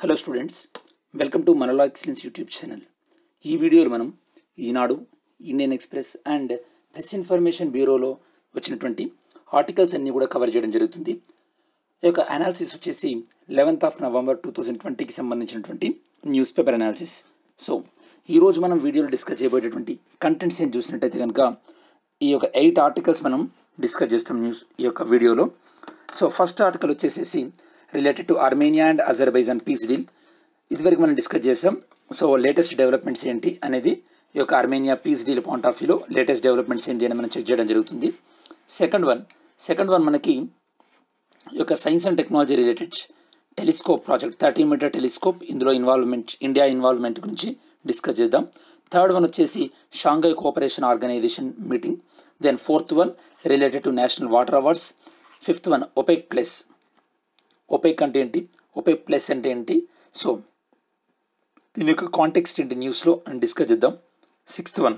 hello students welcome to మనలా excellence YouTube channel ఈ వీడియోలో మనం Eenadu Indian Express and Press Information బ్యూరోలో వచ్చినటువంటి ఆర్టికల్స్ అన్నీ కూడా కవర్ చేయడం జరుగుతుంది ఈ యొక్క అనాలిసిస్ వచ్చేసి eleventh of November two thousand ట్వంటీకి సంబంధించినటువంటి న్యూస్ పేపర్ అనాలిసిస్ సో ఈరోజు మనం వీడియోలో డిస్కస్ చేయబోయేటటువంటి కంటెంట్స్ ఏం చూసినట్టయితే కనుక ఈ యొక్క ఎయిట్ ఆర్టికల్స్ మనం డిస్కస్ చేస్తాం న్యూస్ ఈ యొక్క వీడియోలో సో ఫస్ట్ ఆర్టికల్ వచ్చేసేసి related to Armenia and Azerbaijan peace deal ఇదివరకు మనం డిస్కస్ చేసాం సో లేటెస్ట్ డెవలప్మెంట్స్ ఏంటి అనేది ఈ యొక్క Armenia peace deal point of వ్యూలో లేటెస్ట్ డెవలప్మెంట్స్ ఏంటి అని మనం చెక్ చేయడం జరుగుతుంది సెకండ్ వన్ సెకండ్ వన్ మనకి ఈ యొక్క science and technology related telescope project thirty metre telescope ఇందులో ఇన్వాల్వ్మెంట్ ఇండియా ఇన్వాల్వ్మెంట్ గురించి డిస్కస్ చేద్దాం థర్డ్ వన్ వచ్చేసి Shanghai cooperation organisation meeting then fourth one related to national water awards fifth one OPEC plus OPEC అంటే ఏంటి OPEC plus అంటే ఏంటి so దీని యొక్క కాంటెక్స్ట్ ఏంటి న్యూస్లో డిస్కస్ చేద్దాం sixth one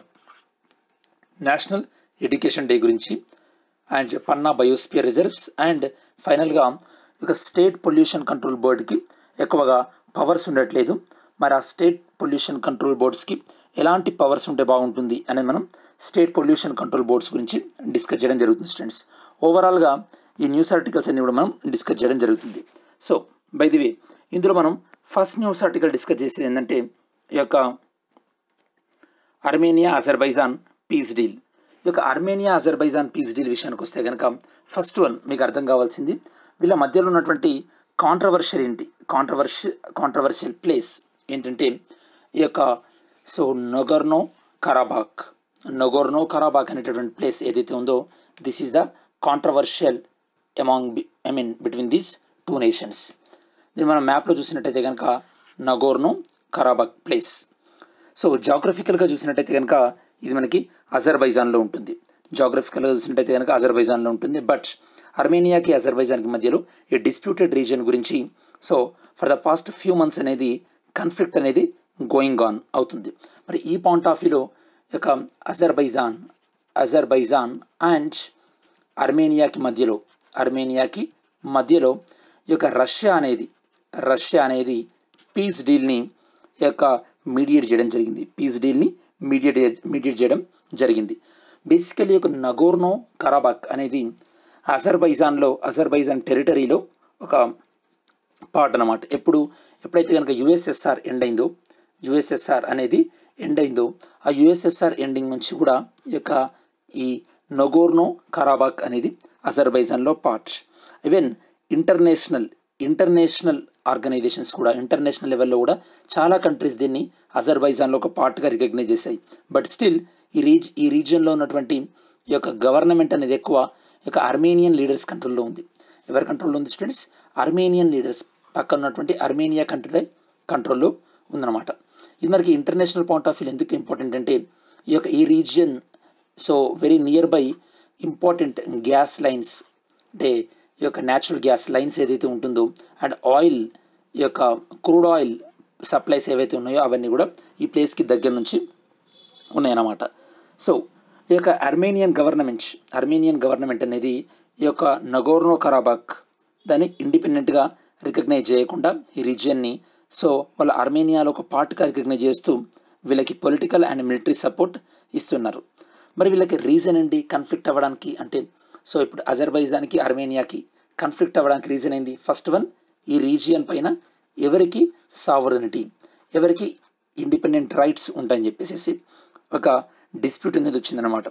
national education day గురించి and Panna biosphere reserves and ఫైనల్గా ఇక స్టేట్ పొల్యూషన్ కంట్రోల్ బోర్డుకి ఎక్కువగా పవర్స్ ఉండట్లేదు మరి ఆ స్టేట్ పొల్యూషన్ కంట్రోల్ బోర్డ్స్కి ఎలాంటి పవర్స్ ఉంటే బాగుంటుంది అనేది మనం స్టేట్ పొల్యూషన్ కంట్రోల్ బోర్డ్స్ గురించి డిస్కస్ చేయడం జరుగుతుంది స్టూడెంట్స్ ఓవరాల్గా ఈ న్యూస్ ఆర్టికల్స్ అన్ని కూడా మనం డిస్కస్ చేయడం జరుగుతుంది సో బై ది వే ఇందులో మనం ఫస్ట్ న్యూస్ ఆర్టికల్ డిస్కస్ చేసేది ఏంటంటే ఈ యొక్క అర్మేనియా అజర్బైజాన్ పీస్ డీల్ ఈ యొక్క అర్మేనియా అజర్బైజాన్ పీస్ డీల్ విషయానికి వస్తే కనుక ఫస్ట్ వన్ మీకు అర్థం కావాల్సింది వీళ్ళ మధ్యలో ఉన్నటువంటి కాంట్రవర్షియల్ ఏంటి కాంట్రవర్షి కాంట్రవర్షియల్ ప్లేస్ ఏంటంటే ఈ యొక్క సో నొగర్నో కరాబాక్ నొగర్నో కరాబాక్ అనేటటువంటి ప్లేస్ ఏదైతే ఉందో this is the controversial among I mean between these two nations దీన్ని మనం మ్యాప్లో చూసినట్టయితే కనుక నగోర్నో కరాబాక్ ప్లేస్ సో జాగ్రఫికల్గా చూసినట్టయితే కనుక ఇది మనకి అజర్బైజాన్లో ఉంటుంది జాగ్రఫికల్గా చూసినట్టయితే కనుక అజర్బైజాన్లో ఉంటుంది బట్ అర్మేనియాకి అజర్బైజాన్కి మధ్యలో ఈ డిస్ప్యూటెడ్ రీజియన్ గురించి so for the past few months అనేది కన్ఫ్లిక్ట్ అనేది గోయింగ్ ఆన్ అవుతుంది మరి ఈ పాయింట్ ఆఫ్ వ్యూలో యొక్క అజర్బైజాన్ అజర్బైజాన్ అండ్ అర్మేనియాకి మధ్యలో అర్మేనియాకి మధ్యలో ఈ యొక్క రష్యా అనేది రష్యా అనేది పీస్ డీల్ని ఈ యొక్క మీడియేట్ చేయడం జరిగింది పీస్ డీల్ని మీడియేట్ మీడియేట్ చేయడం జరిగింది బేసికలీ ఒక నగోర్నో కరాబాక్ అనేది అజర్బైజాన్లో అజర్బైజాన్ టెరిటరీలో ఒక పార్ట్ అనమాట ఎప్పుడు ఎప్పుడైతే కనుక యుఎస్ఎస్ఆర్ ఎండ్ అయిందో యుఎస్ఎస్ఆర్ అనేది ఎండ్ అయిందో ఆ యుఎస్ఎస్ఆర్ ఎండింగ్ నుంచి కూడా ఈ యొక్క ఈ నొగోర్నో కరాబాక్ అనేది అజర్బైజాన్లో part even international international organisations కూడా ఇంటర్నేషనల్ లెవెల్లో కూడా చాలా కంట్రీస్ దీన్ని అజర్బైజాన్లో ఒక పార్ట్గా రికగ్నైజ్ చేశాయి బట్ స్టిల్ ఈ రీజ్ ఈ రీజియన్లో ఉన్నటువంటి ఈ యొక్క గవర్నమెంట్ అనేది ఎక్కువ ఈ యొక్క అర్మేనియన్ లీడర్స్ కంట్రోల్లో ఉంది ఎవరి కంట్రోల్లో ఉంది స్టూడెంట్స్ అర్మేనియన్ లీడర్స్ పక్కన ఉన్నటువంటి అర్మేనియా కంట్రీ కంట్రోల్లో ఉందన్నమాట ఇది మనకి ఇంటర్నేషనల్ పాయింట్ ఆఫ్ వ్యూ ఎందుకు ఇంపార్టెంట్ అంటే ఈ యొక్క ఈ region so very near by important gas lines అంటే ఈ యొక్క న్యాచురల్ గ్యాస్ లైన్స్ ఏదైతే ఉంటుందో అండ్ ఆయిల్ ఈ యొక్క క్రూడ్ ఆయిల్ సప్లైస్ ఏవైతే ఉన్నాయో అవన్నీ కూడా ఈ ప్లేస్కి దగ్గర నుంచి ఉన్నాయన్నమాట సో ఈ యొక్క అర్మేనియన్ గవర్నమెంట్ అర్మేనియన్ గవర్నమెంట్ అనేది ఈ యొక్క నగోర్నో కరాబాక్ దాన్ని ఇండిపెండెంట్గా రికగ్నైజ్ చేయకుండా ఈ రీజియన్ని సో వాళ్ళ అర్మేనియాలో ఒక పార్ట్గా రికగ్నైజ్ చేస్తూ వీళ్ళకి పొలిటికల్ అండ్ మిలిటరీ సపోర్ట్ ఇస్తున్నారు మరి వీళ్ళకి రీజన్ ఏంటి కన్ఫ్లిక్ట్ అవ్వడానికి అంటే సో ఇప్పుడు అజర్బైజాన్కి అర్మేనియాకి కన్ఫ్లిక్ట్ అవ్వడానికి రీజన్ ఏంది ఫస్ట్ వన్ ఈ రీజియన్ పైన ఎవరికి సావరనిటీ ఎవరికి ఇండిపెండెంట్ రైట్స్ ఉంటాయని చెప్పేసి ఒక డిస్ప్యూట్ అనేది వచ్చిందనమాట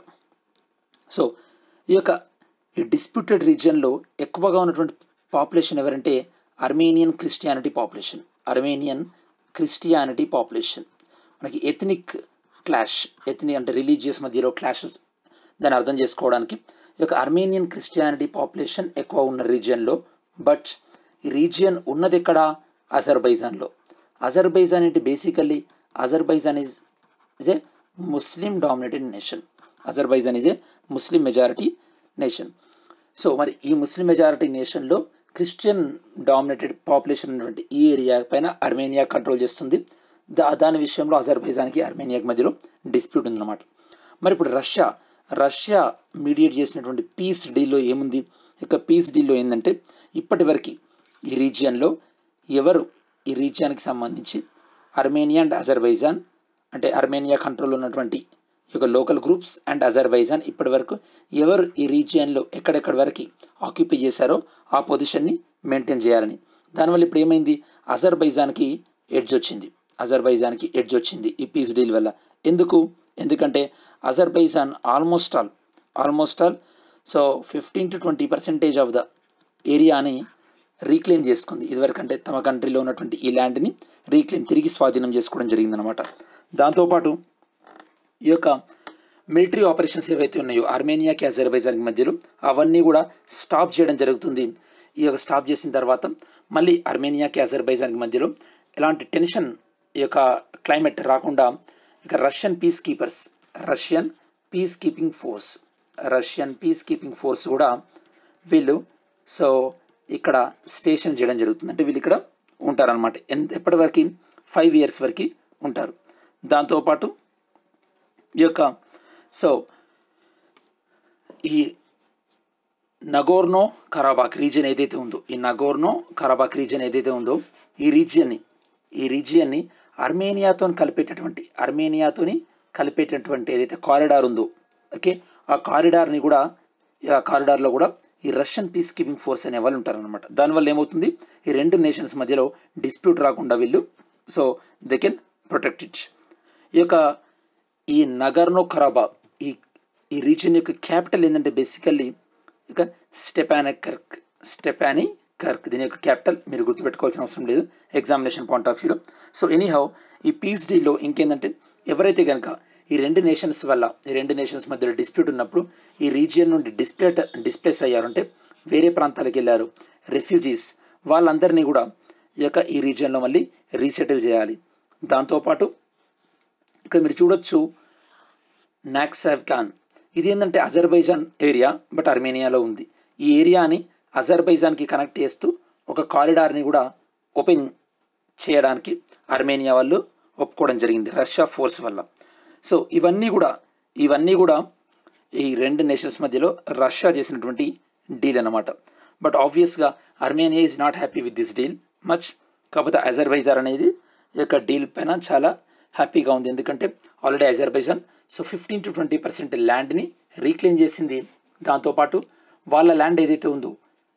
సో ఈ యొక్క ఈ డిస్ప్యూటెడ్ రీజియన్లో ఎక్కువగా ఉన్నటువంటి పాపులేషన్ ఎవరంటే Armenian Christianity population Armenian Christianity population మనకి ఎథనిక్ క్లాష్ ఎథనిక్ అంటే రిలీజియస్ మధ్యలో క్లాష్ దాన్ని అర్థం చేసుకోవడానికి ఈ యొక్క అర్మేనియన్ క్రిస్టియానిటీ పాపులేషన్ ఎక్కువ ఉన్న రీజియన్లో బట్ ఈ రీజియన్ ఉన్నది ఎక్కడ అజర్బైజాన్లో అజర్బైజాన్ అంటే basically Azerbaijan is is a Muslim dominated nation Azerbaijan is a Muslim majority nation so మరి ఈ ముస్లిం మెజారిటీ నేషన్లో క్రిస్టియన్ డామినేటెడ్ పాపులేషన్ ఉన్నటువంటి ఈ ఏరియా పైన అర్మేనియా కంట్రోల్ చేస్తుంది దా దాని విషయంలో అజర్బైజాన్కి అర్మేనియాకి మధ్యలో డిస్ప్యూట్ ఉందన్నమాట మరి ఇప్పుడు రష్యా రష్యా మీడియేట్ చేసినటువంటి పీస్ డీల్లో ఏముంది ఇక పీస్ డీల్లో ఏంటంటే ఇప్పటి వరకు ఈ రీజియన్లో ఎవరు ఈ రీజియన్కి సంబంధించి అర్మేనియా అండ్ అజర్బైజాన్ అంటే అర్మేనియా కంట్రోల్ ఉన్నటువంటి ఈ యొక్క లోకల్ గ్రూప్స్ అండ్ అజర్బైజాన్ ఇప్పటి వరకు ఎవరు ఈ రీజియన్లో ఎక్కడెక్కడ వరకు ఆక్యుపై చేశారో ఆ పొజిషన్ని మెయింటైన్ చేయాలని దానివల్ల ఇప్పుడు ఏమైంది అజర్బైజాన్కి ఎడ్జ్ వచ్చింది అజర్బైజాన్కి ఎడ్జ్ వచ్చింది ఈ పీస్ డీల్ వల్ల ఎందుకు ఎందుకంటే Azerbaijan almost all almost all so fifteen to twenty percentage of the ఏరియాని రీక్లెయిమ్ చేసుకుంది ఇదివరకు అంటే తమ కంట్రీలో ఉన్నటువంటి ఈ ల్యాండ్ని రీక్లెయిమ్ తిరిగి స్వాధీనం చేసుకోవడం జరిగిందనమాట దాంతోపాటు ఈ యొక్క మిలిటరీ ఆపరేషన్స్ ఏవైతే ఉన్నాయో ఆర్మేనియాకి అజర్బైజాన్కి మధ్యలో అవన్నీ కూడా స్టాప్ చేయడం జరుగుతుంది ఈ యొక్క స్టాప్ చేసిన తర్వాత మళ్ళీ ఆర్మేనియాకి అజర్బైజాన్కి మధ్యలో ఎలాంటి టెన్షన్ ఈ యొక్క క్లైమేట్ రాకుండా ఇక Russian peace keepers Russian peace keeping force Russian peace keeping force కూడా వీళ్ళు సో ఇక్కడ స్టేషన్ చేయడం జరుగుతుంది అంటే వీళ్ళు ఇక్కడ ఉంటారనమాట ఎంత ఎప్పటి వరకు ఫైవ్ ఇయర్స్ వరకు ఉంటారు దాంతోపాటు ఈ యొక్క సో ఈ నగోర్నో కరాబాక్ రీజియన్ ఏదైతే ఉందో ఈ నగోర్నో కరాబాక్ రీజియన్ ఏదైతే ఉందో ఈ రీజియన్ని ఈ రీజియన్ని అర్మేనియాతో కలిపేటటువంటి అర్మేనియాతోని కలిపేటటువంటి ఏదైతే కారిడార్ ఉందో ఓకే ఆ కారిడార్ని కూడా ఆ కారిడార్లో కూడా ఈ రష్యన్ పీస్ కీపింగ్ ఫోర్స్ అనే వాళ్ళు ఉంటారనమాట దానివల్ల ఏమవుతుంది ఈ రెండు నేషన్స్ మధ్యలో డిస్ప్యూట్ రాకుండా వీళ్ళు so they can protect it ఈ యొక్క ఈ నగర్నో ఖరాబా ఈ ఈ రీజియన్ యొక్క క్యాపిటల్ ఏంటంటే బేసికల్లీ ఇక స్టెపాని కర్క్ స్టెపాని కర్క్ దీని యొక్క క్యాపిటల్ మీరు గుర్తుపెట్టుకోవాల్సిన అవసరం లేదు ఎగ్జామినేషన్ పాయింట్ ఆఫ్ వ్యూలో సో ఎనీహౌ ఈ పీస్ డీల్లో ఇంకేంటంటే ఎవరైతే కనుక ఈ రెండు నేషన్స్ వల్ల ఈ రెండు నేషన్స్ మధ్యలో డిస్ప్యూట్ ఉన్నప్పుడు ఈ రీజియన్ నుండి డిస్ప్లేట్ డిస్ప్లేస్ అయ్యారంటే వేరే ప్రాంతాలకు వెళ్ళారు రెఫ్యూజీస్ వాళ్ళందరినీ కూడా ఈ యొక్క ఈ రీజియన్లో మళ్ళీ రీసెటిల్ చేయాలి దాంతోపాటు ఇక్కడ మీరు చూడొచ్చు నాక్సావ్ ఖాన్ ఇది ఏంటంటే అజర్బైజాన్ ఏరియా బట్ అర్మేనియాలో ఉంది ఈ ఏరియాని అజర్బైజాన్కి కనెక్ట్ చేస్తూ ఒక కారిడార్ని కూడా ఓపెన్ చేయడానికి అర్మేనియా వాళ్ళు ఒప్పుకోవడం జరిగింది రష్యా ఫోర్స్ వల్ల సో ఇవన్నీ కూడా ఇవన్నీ కూడా ఈ రెండు నేషన్స్ మధ్యలో రష్యా చేసినటువంటి డీల్ అనమాట బట్ ఆబ్వియస్గా Armenia is not happy with this deal much కాకపోతే అజర్బైజాన్ అనేది ఈ యొక్క డీల్ పైన చాలా హ్యాపీగా ఉంది ఎందుకంటే already Azerbaijan so fifteen to twenty percent ల్యాండ్ని రీక్లెయిమ్ చేసింది దాంతోపాటు వాళ్ళ ల్యాండ్ ఏదైతే ఉందో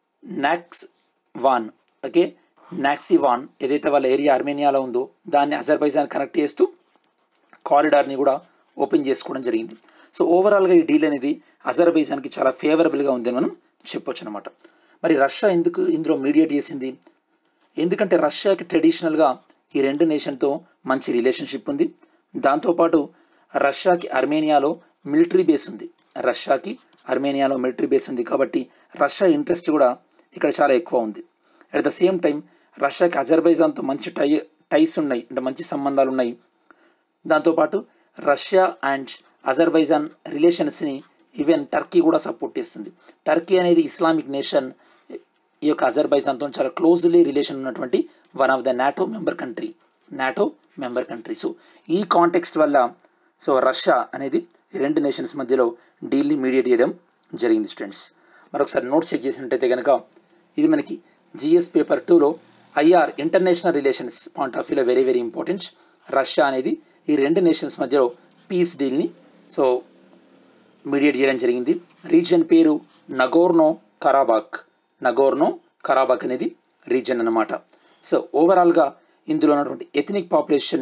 Nakhchivan okay Nakhchivan ఏదైతే వాళ్ళ ఏరియా అర్మేనియాలో ఉందో దాన్ని అజర్బైజాన్ కనెక్ట్ చేస్తూ కారిడార్ని కూడా ఓపెన్ చేసుకోవడం జరిగింది సో ఓవరాల్గా ఈ డీల్ అనేది అజర్బైజాన్కి చాలా ఫేవరబుల్గా ఉందని మనం చెప్పొచ్చు అనమాట మరి రష్యా ఎందుకు ఇందులో మీడియేట్ చేసింది ఎందుకంటే రష్యాకి ట్రెడిషనల్గా ఈ రెండు నేషన్తో మంచి రిలేషన్షిప్ ఉంది దాంతోపాటు రష్యాకి అర్మేనియాలో మిలిటరీ బేస్ ఉంది రష్యాకి అర్మేనియాలో మిలిటరీ బేస్ ఉంది కాబట్టి రష్యా ఇంట్రెస్ట్ కూడా ఇక్కడ చాలా ఎక్కువ ఉంది అట్ ద సేమ్ టైం రష్యాకి అజర్బైజాన్తో మంచి టై టైస్ ఉన్నాయి అంటే మంచి సంబంధాలు ఉన్నాయి దాంతోపాటు రష్యా అండ్ అజర్బైజాన్ రిలేషన్స్ని ఈవెన్ టర్కీ కూడా సపోర్ట్ చేస్తుంది టర్కీ అనేది ఇస్లామిక్ నేషన్ ఈ యొక్క అజర్బైజాన్తో చాలా క్లోజ్లీ రిలేషన్ ఉన్నటువంటి one of the NATO member country NATO member country so ఈ కాంటెక్స్ట్ వల్ల సో రష్యా అనేది ఈ రెండు నేషన్స్ మధ్యలో డీల్ని మీడియేట్ చేయడం జరిగింది స్టూడెంట్స్ మరొకసారి నోట్ చెక్ చేసినట్టయితే కనుక ఇది మనకి జిఎస్ పేపర్ టూలో IR international relations point of వ్యూలో వెరీ వెరీ ఇంపార్టెంట్ రష్యా అనేది ఈ రెండు నేషన్స్ మధ్యలో పీస్ డీల్ని సో మీడియేట్ చేయడం జరిగింది రీజియన్ పేరు నగోర్నో కరాబాక్ నగోర్నో కరాబాక్ అనేది రీజియన్ అన్నమాట సో ఓవరాల్గా ఇందులో ఉన్నటువంటి ఎథనిక్ పాపులేషన్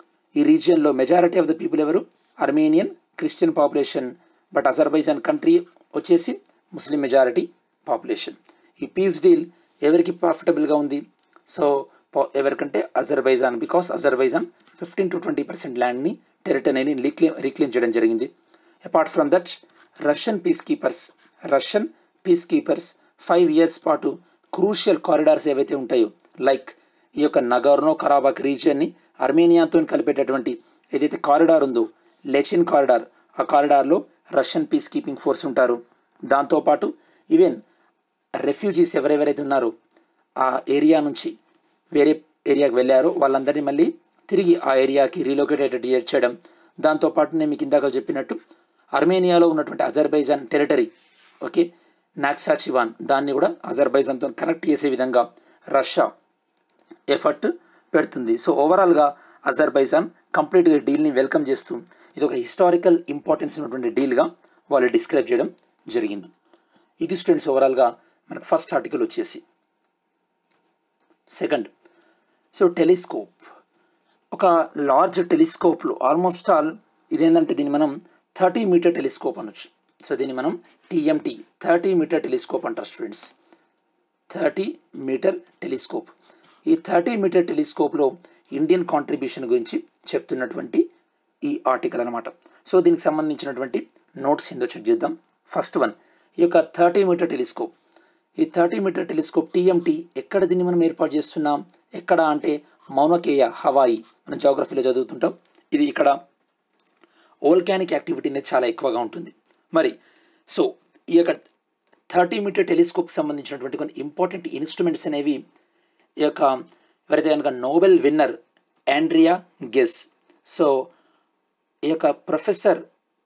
ఈ రీజియన్లో మెజారిటీ ఆఫ్ ద పీపుల్ ఎవరు Armenian Christian population but Azerbaijan country వచ్చేసి ముస్లిం మెజారిటీ పాపులేషన్ ఈ పీస్ డీల్ ఎవరికి ప్రాఫిటబుల్గా ఉంది సో ఎవరికంటే Azerbaijan because Azerbaijan fifteen to twenty percent ల్యాండ్ని టెరిటరీని రీక్లెయిమ్ రీక్లెయిమ్ చేయడం జరిగింది apart from that Russian peace keepers Russian peace keepers five years పాటు క్రూషియల్ కారిడార్స్ ఏవైతే ఉంటాయో లైక్ ఈ యొక్క నగర్నో కరాబాక్ రీజియన్ని అర్మేనియాతో కలిపేటటువంటి ఏదైతే కారిడార్ ఉందో లెచిన్ కారిడార్ ఆ కారిడార్లో రష్యన్ పీస్ కీపింగ్ ఫోర్స్ ఉంటారు దాంతోపాటు ఈవెన్ రెఫ్యూజీస్ ఎవరెవరైతే ఉన్నారో ఆ ఏరియా నుంచి వేరే ఏరియాకి వెళ్ళారో వాళ్ళందరినీ మళ్ళీ తిరిగి ఆ ఏరియాకి రీలొకేట్ అయ్యేటట్టు చేయడం దాంతోపాటు నేను మీకు ఇందాక చెప్పినట్టు అర్మేనియాలో ఉన్నటువంటి అజర్బైజాన్ టెరిటరీ ఓకే నాక్సాచివాన్ దాన్ని కూడా అజర్బైజాన్తో కనెక్ట్ చేసే విధంగా రష్యా ఎఫర్ట్ పెడుతుంది సో ఓవరాల్గా అజర్బైజాన్ కంప్లీట్గా డీల్ని వెల్కమ్ చేస్తూ ఇది ఒక హిస్టారికల్ ఇంపార్టెన్స్ ఉన్నటువంటి డీల్గా వాళ్ళు డిస్క్రైబ్ చేయడం జరిగింది ఇది స్టూడెంట్స్ ఓవరాల్గా మనకు ఫస్ట్ ఆర్టికల్ వచ్చేసి సెకండ్ సో టెలిస్కోప్ ఒక లార్జ్ టెలిస్కోప్లో ఆల్మోస్ట్ ఆల్ ఇదేంటంటే దీన్ని మనం థర్టీ మీటర్ టెలిస్కోప్ అనొచ్చు సో దీన్ని మనం టీఎంటీ థర్టీ మీటర్ టెలిస్కోప్ అంటారు స్టూడెంట్స్ థర్టీ మీటర్ టెలిస్కోప్ ఈ థర్టీ మీటర్ టెలిస్కోప్లో ఇండియన్ కాంట్రిబ్యూషన్ గురించి చెప్తున్నటువంటి ఈ ఆర్టికల్ అనమాట సో దీనికి సంబంధించినటువంటి నోట్స్ ఏందో చెక్ చేద్దాం ఫస్ట్ వన్ ఈ యొక్క థర్టీ మీటర్ టెలిస్కోప్ ఈ థర్టీ మీటర్ టెలిస్కోప్ టీఎంటీ ఎక్కడ దీన్ని మనం ఏర్పాటు చేస్తున్నాం ఎక్కడ అంటే మౌనకేయ హవాయి మనం జాగ్రఫీలో చదువుతుంటాం ఇది ఇక్కడ ఓల్కానిక్ యాక్టివిటీ అనేది చాలా ఎక్కువగా ఉంటుంది మరి సో ఈ యొక్క థర్టీ మీటర్ టెలిస్కోప్కి సంబంధించినటువంటి కొన్ని ఇంపార్టెంట్ ఇన్స్ట్రుమెంట్స్ అనేవి ఈ యొక్క ఎవరైతే కనుక Nobel winner Andrea Ghez so ఈ యొక్క ప్రొఫెసర్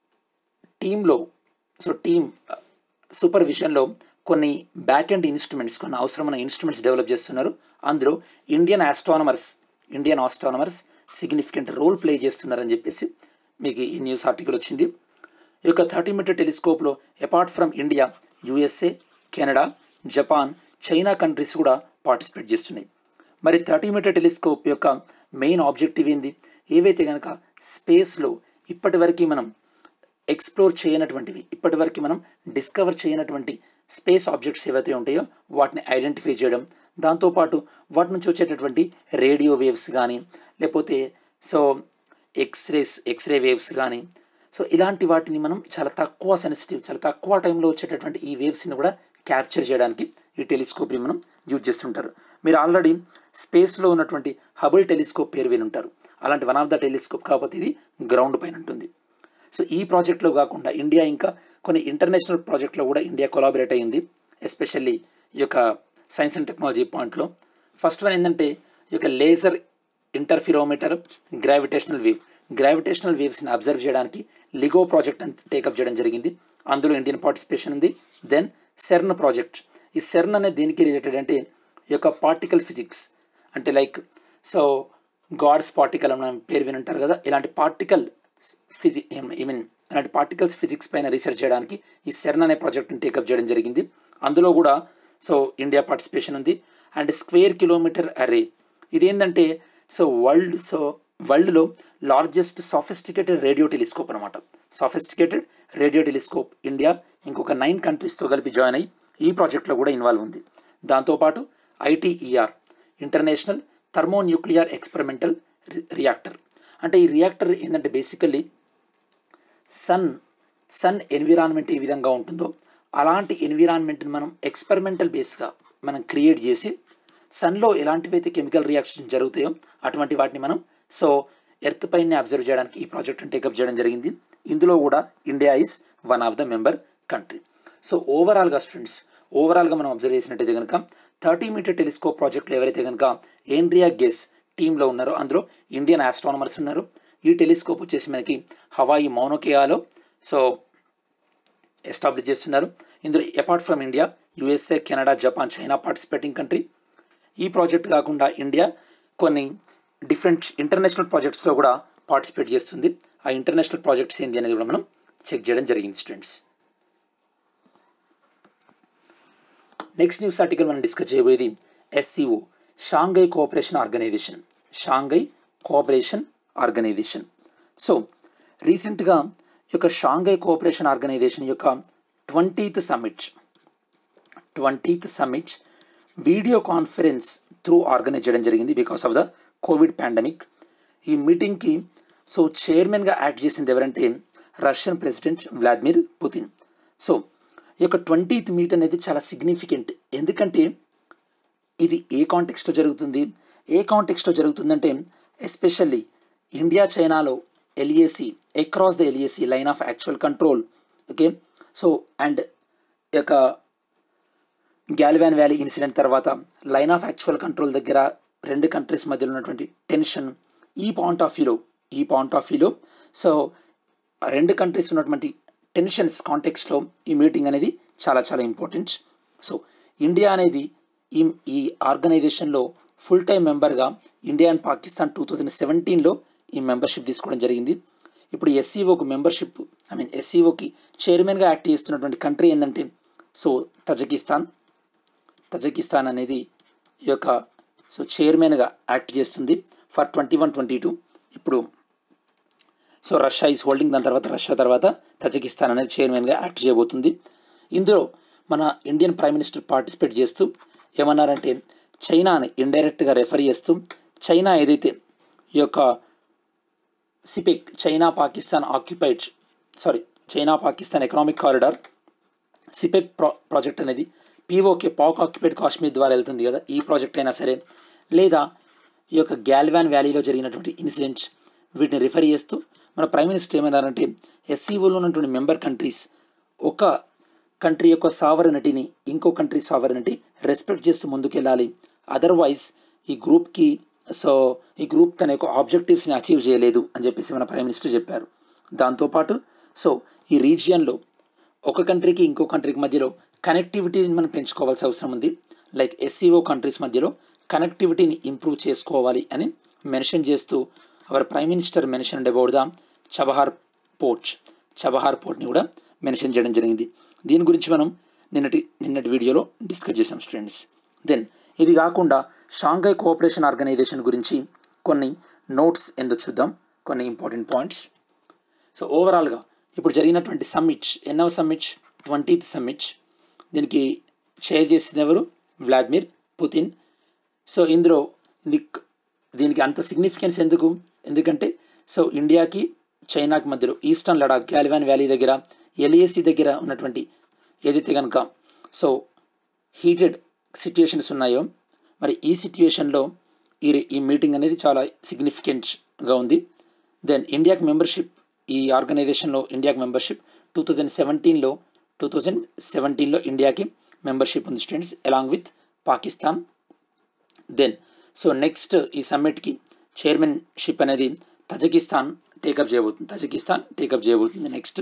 టీంలో సో టీమ్ సూపర్విజన్లో కొన్ని బ్యాక్ ఎండ్ ఇన్స్ట్రుమెంట్స్ కొన్ని అవసరమైన ఇన్స్ట్రుమెంట్స్ డెవలప్ చేస్తున్నారు అందులో Indian astronomers Indian astronomers significant role play చేస్తున్నారని చెప్పేసి మీకు ఈ న్యూస్ ఆర్టికల్ వచ్చింది ఈ యొక్క థర్టీ మీటర్ టెలిస్కోప్లో apart from India USA Canada Japan China countries కూడా పార్టిసిపేట్ చేస్తున్నాయి మరి థర్టీ మీటర్ టెలిస్కోప్ యొక్క మెయిన్ ఆబ్జెక్టివ్ ఏంది ఏవైతే కనుక స్పేస్లో ఇప్పటివరకు మనం ఎక్స్ప్లోర్ చేయనటువంటివి ఇప్పటివరకు మనం డిస్కవర్ చేయనటువంటి స్పేస్ ఆబ్జెక్ట్స్ ఏవైతే ఉంటాయో వాటిని ఐడెంటిఫై చేయడం దాంతోపాటు వాటి నుంచి వచ్చేటటువంటి రేడియో వేవ్స్ కానీ లేకపోతే సో ఎక్స్రేస్ ఎక్స్రే వేవ్స్ కానీ సో ఇలాంటి వాటిని మనం చాలా తక్కువ సెన్సిటివ్ చాలా తక్కువ టైంలో వచ్చేటటువంటి ఈ వేవ్స్ని కూడా క్యాప్చర్ చేయడానికి ఈ టెలిస్కోప్ని మనం యూజ్ చేస్తుంటారు మీరు ఆల్రెడీ స్పేస్లో ఉన్నటువంటి హబుల్ టెలిస్కోప్ పేరు విని ఉంటారు అలాంటి వన్ ఆఫ్ ద టెలిస్కోప్ కాకపోతే ఇది గ్రౌండ్ పైన ఉంటుంది సో ఈ ప్రాజెక్ట్లో కాకుండా ఇండియా ఇంకా కొన్ని ఇంటర్నేషనల్ ప్రాజెక్ట్లో కూడా ఇండియా కొలాబరేట్ అయ్యింది ఎస్పెషల్లీ ఈ యొక్క సైన్స్ అండ్ టెక్నాలజీ పాయింట్లో ఫస్ట్ వన్ ఏంటంటే ఈ యొక్క laser interferometer gravitational wave gravitational వేవ్స్ని అబ్జర్వ్ చేయడానికి లిగో ప్రాజెక్ట్ అని టేకప్ చేయడం జరిగింది అందులో ఇండియన్ పార్టిసిపేషన్ ఉంది దెన్ సెర్న్ ప్రాజెక్ట్ ఈ సెర్న్ అనేది దేనికి రిలేటెడ్ అంటే ఈ యొక్క పార్టికల్ ఫిజిక్స్ అంటే లైక్ సో గాడ్స్ పార్టికల్ అని పేరు వినుంటారు కదా ఇలాంటి పార్టికల్ ఫిజి ఐ మీన్ అలాంటి పార్టికల్స్ ఫిజిక్స్ పైన రీసెర్చ్ చేయడానికి ఈ సెర్న్ అనే ప్రాజెక్ట్ని టేకప్ చేయడం జరిగింది అందులో కూడా సో ఇండియా పార్టిసిపేషన్ ఉంది అండ్ స్క్వేర్ కిలోమీటర్ అరే ఇదేంటంటే సో వరల్డ్ సో వరల్డ్లో లార్జెస్ట్ సాఫిస్టికేటెడ్ రేడియో టెలిస్కోప్ అనమాట సాఫిస్టికేటెడ్ రేడియో టెలిస్కోప్ ఇండియా ఇంకొక నైన్ కంట్రీస్తో కలిపి జాయిన్ అయ్యి ఈ ప్రాజెక్ట్లో కూడా ఇన్వాల్వ్ ఉంది దాంతోపాటు ITER international thermonuclear experimental reactor అంటే ఈ రియాక్టర్ ఏంటంటే బేసికల్లీ సన్ సన్ ఎన్విరాన్మెంట్ ఏ విధంగా ఉంటుందో అలాంటి ఎన్విరాన్మెంట్ని మనం ఎక్స్పెరిమెంటల్ బేస్గా మనం క్రియేట్ చేసి సన్లో ఎలాంటివైతే కెమికల్ రియాక్షన్ జరుగుతాయో అటువంటి వాటిని మనం సో ఎర్త్ పైన అబ్జర్వ్ చేయడానికి ఈ ప్రాజెక్ట్ని టేకప్ చేయడం జరిగింది ఇందులో కూడా India is one of the member country so ఓవరాల్గా స్టూడెంట్స్ ఓవరాల్గా మనం అబ్జర్వ్ చేసినట్టయితే కనుక థర్టీ మీటర్ టెలిస్కోప్ ప్రాజెక్ట్లో ఎవరైతే కనుక ఏన్రియా గెస్ టీంలో ఉన్నారో అందులో ఇండియన్ ఆస్ట్రానమర్స్ ఉన్నారు ఈ టెలిస్కోప్ వచ్చేసి మనకి హవాయి మౌనోకేయాలో సో ఎస్టాబ్లిష్ చేస్తున్నారు ఇందులో apart from India USA Canada Japan China participating country ఈ ప్రాజెక్ట్ కాకుండా ఇండియా కొన్ని డిఫరెంట్ ఇంటర్నేషనల్ ప్రాజెక్ట్స్లో కూడా పార్టిసిపేట్ చేస్తుంది ఆ ఇంటర్నేషనల్ ప్రాజెక్ట్స్ ఏంటి అనేది కూడా మనం చెక్ చేయడం జరిగింది స్టూడెంట్స్ నెక్స్ట్ న్యూస్ ఆర్టికల్ మనం డిస్కస్ చేయబోయేది SCO Shanghai cooperation organisation Shanghai cooperation organisation so రీసెంట్గా ఈ యొక్క షాంఘై కోఆపరేషన్ ఆర్గనైజేషన్ యొక్క twentieth summit twentieth summit video conference through organise చేయడం జరిగింది because of the COVID pandemic ఈ మీటింగ్కి సో చైర్మన్గా యాక్ట్ చేసింది ఎవరంటే Russian president Vladimir Putin so ఈ యొక్క ట్వంటీత్ మీట్ అనేది చాలా సిగ్నిఫికెంట్ ఎందుకంటే ఇది ఏ కాంటెక్స్ట్లో జరుగుతుంది ఏ కాంటెక్స్ట్లో జరుగుతుందంటే ఎస్పెషల్లీ ఇండియా చైనాలో LAC across the LAC line of actual control okay so and ఈ యొక్క గ్యాల్వాన్ వ్యాలీ ఇన్సిడెంట్ తర్వాత లైన్ ఆఫ్ యాక్చువల్ కంట్రోల్ దగ్గర రెండు కంట్రీస్ మధ్యలో ఉన్నటువంటి టెన్షన్ ఈ పాయింట్ ఆఫ్ వ్యూలో ఈ పాయింట్ ఆఫ్ వ్యూలో సో రెండు కంట్రీస్ ఉన్నటువంటి టెన్షన్స్ కాంటెక్స్లో ఈ మీటింగ్ అనేది చాలా చాలా ఇంపార్టెంట్ సో ఇండియా అనేది ఈ ఈ ఆర్గనైజేషన్లో ఫుల్ టైం మెంబర్గా India and Pakistan two thousand సెవెంటీన్లో ఈ మెంబర్షిప్ తీసుకోవడం జరిగింది ఇప్పుడు ఎస్సీఓకు మెంబర్షిప్ ఐ మీన్ ఎస్సీఓకి చైర్మన్గా యాక్ట్ చేస్తున్నటువంటి కంట్రీ ఏంటంటే సో తజకిస్తాన్ తజకిస్తాన్ అనేది ఈ యొక్క సో చైర్మన్గా యాక్ట్ చేస్తుంది for twenty one twenty two ఇప్పుడు సో రష్యా ఈజ్ హోల్డింగ్ దాని తర్వాత రష్యా తర్వాత తజకిస్తాన్ అనేది చైర్మన్గా యాక్ట్ చేయబోతుంది ఇందులో మన ఇండియన్ ప్రైమ్ మినిస్టర్ పార్టిసిపేట్ చేస్తూ ఏమన్నారంటే చైనాని ఇండైరెక్ట్గా రెఫర్ చేస్తూ చైనా ఏదైతే ఈ యొక్క CPEC China Pakistan occupied sorry China Pakistan economic corridor CPEC ప్రా ప్రాజెక్ట్ అనేది పీఓకే పాక్ ఆక్యుపైడ్ కాశ్మీర్ ద్వారా వెళ్తుంది కదా ఈ ప్రాజెక్ట్ అయినా సరే లేదా ఈ యొక్క గ్యాల్వాన్ వ్యాలీలో జరిగినటువంటి ఇన్సిడెంట్స్ వీటిని రిఫర్ చేస్తూ మన ప్రైమ్ మినిస్టర్ ఏమన్నారంటే ఎస్సీఓలో ఉన్నటువంటి మెంబర్ కంట్రీస్ ఒక కంట్రీ యొక్క సావరనిటీని ఇంకో కంట్రీ సావరనిటీ రెస్పెక్ట్ చేస్తూ ముందుకెళ్ళాలి అదర్వైజ్ ఈ గ్రూప్కి సో ఈ గ్రూప్ తన యొక్క ఆబ్జెక్టివ్స్ని అచీవ్ చేయలేదు అని చెప్పేసి మన ప్రైమ్ మినిస్టర్ చెప్పారు దాంతోపాటు సో ఈ రీజియన్లో ఒక కంట్రీకి ఇంకో కంట్రీకి మధ్యలో కనెక్టివిటీని మనం పెంచుకోవాల్సిన అవసరం ఉంది లైక్ ఎస్సీఓ కంట్రీస్ మధ్యలో కనెక్టివిటీని ఇంప్రూవ్ చేసుకోవాలి అని మెన్షన్ చేస్తూ our prime minister mention about the Chabahar port Chabahar పోర్ట్ని కూడా మెన్షన్ చేయడం జరిగింది దీని గురించి మనం నిన్నటి నిన్నటి వీడియోలో డిస్కస్ చేసాం స్టూడెంట్స్ దెన్ ఇది కాకుండా షాంఘై కోఆపరేషన్ ఆర్గనైజేషన్ గురించి కొన్ని నోట్స్ ఎందుకు చూద్దాం కొన్ని ఇంపార్టెంట్ పాయింట్స్ సో ఓవరాల్గా ఇప్పుడు జరిగినటువంటి సమ్మిట్ ఎన్నవ సమ్మిట్ ట్వంటీత్ సమ్మిట్ దీనికి చైర్ చేసింది ఎవరు వ్లాదిమిర్ పుతిన్ సో ఇందులో దిక్- దీనికి అంత సిగ్నిఫికెన్స్ ఎందుకు ఎందుకంటే సో ఇండియాకి చైనాకి మధ్యలో ఈస్టర్న్ లడాక్ గ్యాలివాన్ వ్యాలీ దగ్గర ఎల్ఏసి దగ్గర ఉన్నటువంటి ఏదైతే కనుక సో హీటెడ్ సిచ్యుయేషన్స్ ఉన్నాయో మరి ఈ సిచ్యుయేషన్లో ఈ ఈ మీటింగ్ అనేది చాలా సిగ్నిఫికెంట్గా ఉంది దెన్ ఇండియాకి మెంబర్షిప్ ఈ ఆర్గనైజేషన్లో ఇండియాకి మెంబర్షిప్ టూ థౌజండ్ సెవెంటీన్లో టూ థౌజండ్ సెవెంటీన్లో ఇండియాకి మెంబర్షిప్ ఉంది students along with Pakistan then so next ఈ సమ్మిట్కి చైర్మన్షిప్ అనేది తజకిస్తాన్ టేకప్ చేయబోతుంది తజకిస్తాన్ టేకప్ చేయబోతుంది నెక్స్ట్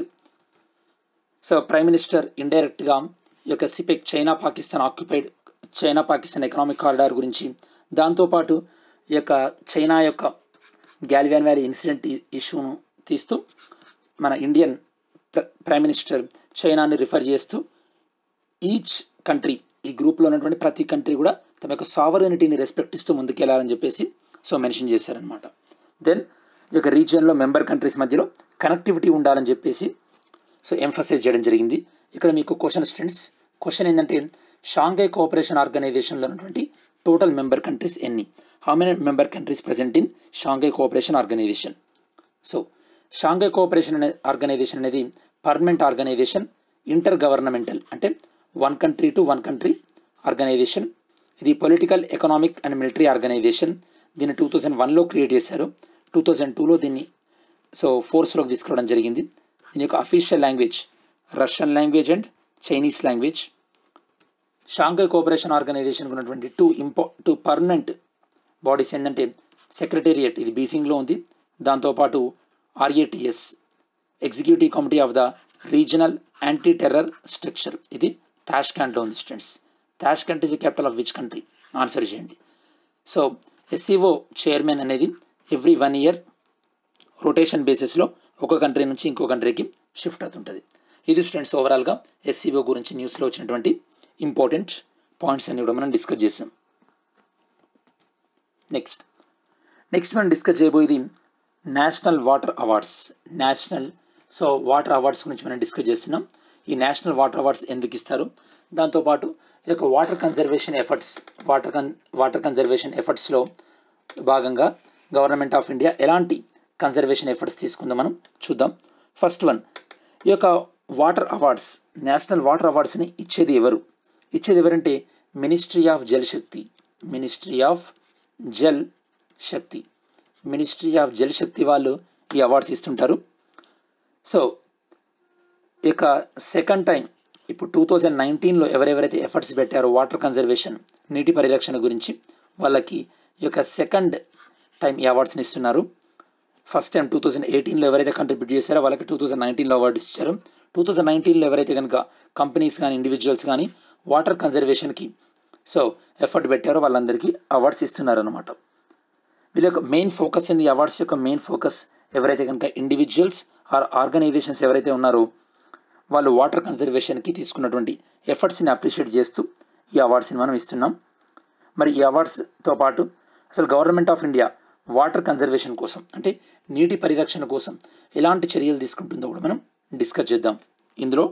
సో ప్రైమ్ మినిస్టర్ ఇండైరెక్ట్గా ఈ యొక్క CPEC China Pakistan occupied China Pakistan economic corridor గురించి దాంతోపాటు ఈ యొక్క చైనా యొక్క గ్యాలివాన్ వ్యాలీ ఇన్సిడెంట్ ఇష్యూను తీస్తూ మన ఇండియన్ ప్ర ప్రైమ్ మినిస్టర్ చైనాని రిఫర్ చేస్తూ ఈచ్ కంట్రీ ఈ గ్రూప్లో ఉన్నటువంటి ప్రతి కంట్రీ కూడా తమ యొక్క సావరనిటీని రెస్పెక్ట్ ఇస్తూ ముందుకెళ్లాలని చెప్పేసి సో మెన్షన్ చేశారనమాట దెన్ ఈ యొక్క రీజియన్లో మెంబర్ కంట్రీస్ మధ్యలో కనెక్టివిటీ ఉండాలని చెప్పేసి సో ఎంఫసైజ్ చేయడం జరిగింది ఇక్కడ మీకు క్వశ్చన్ స్టూడెంట్స్ క్వశ్చన్ ఏంటంటే షాంఘై కోఆపరేషన్ ఆర్గనైజేషన్లో ఉన్నటువంటి టోటల్ మెంబర్ కంట్రీస్ ఎన్ని how many member countries present in Shanghai cooperation organisation so Shanghai cooperation అనే ఆర్గనైజేషన్ అనేది పర్మనెంట్ ఆర్గనైజేషన్ ఇంటర్ గవర్నమెంటల్ అంటే one country to one country organisation ఇది political economic and military organisation దీన్ని two thousand వన్లో create చేశారు two thousand టూలో దీన్ని so ఫోర్స్లోకి తీసుకురావడం జరిగింది దీని యొక్క official language Russian language and Chinese language Shanghai cooperation ఆర్గనైజేషన్కి ఉన్నటువంటి టూ ఇంపా టూ పర్మనెంట్ బాడీస్ ఏంటంటే సెక్రటేరియట్ ఇది బీసింగ్లో ఉంది దాంతోపాటు RATS executive committee of the regional anti terror structure ఇది తాష్కాంట్లో ఉంది students Tashkent is the capital of which country answer చేయండి సో ఎస్సీఓ చైర్మన్ అనేది ఎవ్రీ వన్ ఇయర్ రొటేషన్ బేసిస్లో ఒక కంట్రీ నుంచి ఇంకో కంట్రీకి షిఫ్ట్ అవుతుంటుంది ఇది స్టూడెంట్స్ ఓవరాల్గా ఎస్సీఓ గురించి న్యూస్లో వచ్చినటువంటి ఇంపార్టెంట్ పాయింట్స్ అన్ని కూడా మనం డిస్కస్ చేసాం నెక్స్ట్ నెక్స్ట్ మనం డిస్కస్ చేయబోయేది national water awards national so water awards గురించి మనం డిస్కస్ చేస్తున్నాం ఈ నేషనల్ వాటర్ అవార్డ్స్ ఎందుకు ఇస్తారు దాంతోపాటు ఈ యొక్క వాటర్ కన్జర్వేషన్ ఎఫర్ట్స్ వాటర్ కన్ వాటర్ కన్జర్వేషన్ ఎఫర్ట్స్లో భాగంగా గవర్నమెంట్ ఆఫ్ ఇండియా ఎలాంటి కన్జర్వేషన్ ఎఫర్ట్స్ తీసుకుందో మనం చూద్దాం ఫస్ట్ వన్ ఈ యొక్క వాటర్ అవార్డ్స్ నేషనల్ వాటర్ అవార్డ్స్ని ఇచ్చేది ఎవరు ఇచ్చేది ఎవరంటే ministry of Jal Shakti ministry of Jal Shakti ministry of Jal Shakti వాళ్ళు ఈ అవార్డ్స్ ఇస్తుంటారు సో ఇక సెకండ్ టైం ఇప్పుడు టూ థౌజండ్ నైన్టీన్లో ఎవరెవరైతే ఎఫర్ట్స్ పెట్టారో వాటర్ కన్జర్వేషన్ నీటి పరిరక్షణ గురించి వాళ్ళకి ఈ యొక్క సెకండ్ టైం ఈ అవార్డ్స్ని ఇస్తున్నారు ఫస్ట్ టైం టూ థౌజండ్ ఎయిటీన్లో ఎవరైతే కంట్రిబ్యూట్ చేశారో వాళ్ళకి టూ థౌజండ్ నైన్టీన్లో అవార్డ్స్ ఇచ్చారు టూ థౌజండ్ నైన్టీన్లో ఎవరైతే కనుక కంపెనీస్ కానీ ఇండివిజువల్స్ కానీ వాటర్ కన్జర్వేషన్కి సో ఎఫర్ట్ పెట్టారో వాళ్ళందరికీ అవార్డ్స్ ఇస్తున్నారు అనమాట వీళ్ళ యొక్క మెయిన్ ఫోకస్ ఏంది అవార్డ్స్ యొక్క మెయిన్ ఫోకస్ ఎవరైతే కనుక ఇండివిజువల్స్ ఆర్ ఆర్గనైజేషన్స్ ఎవరైతే ఉన్నారో వాళ్ళు వాటర్ కన్జర్వేషన్కి తీసుకున్నటువంటి ఎఫర్ట్స్ని అప్రిషియేట్ చేస్తూ ఈ అవార్డ్స్ని మనం ఇస్తున్నాం మరి ఈ అవార్డ్స్తో పాటు అసలు government of India water conservation కోసం అంటే నీటి పరిరక్షణ కోసం ఎలాంటి చర్యలు తీసుకుంటుందో కూడా మనం డిస్కస్ చేద్దాం ఇందులో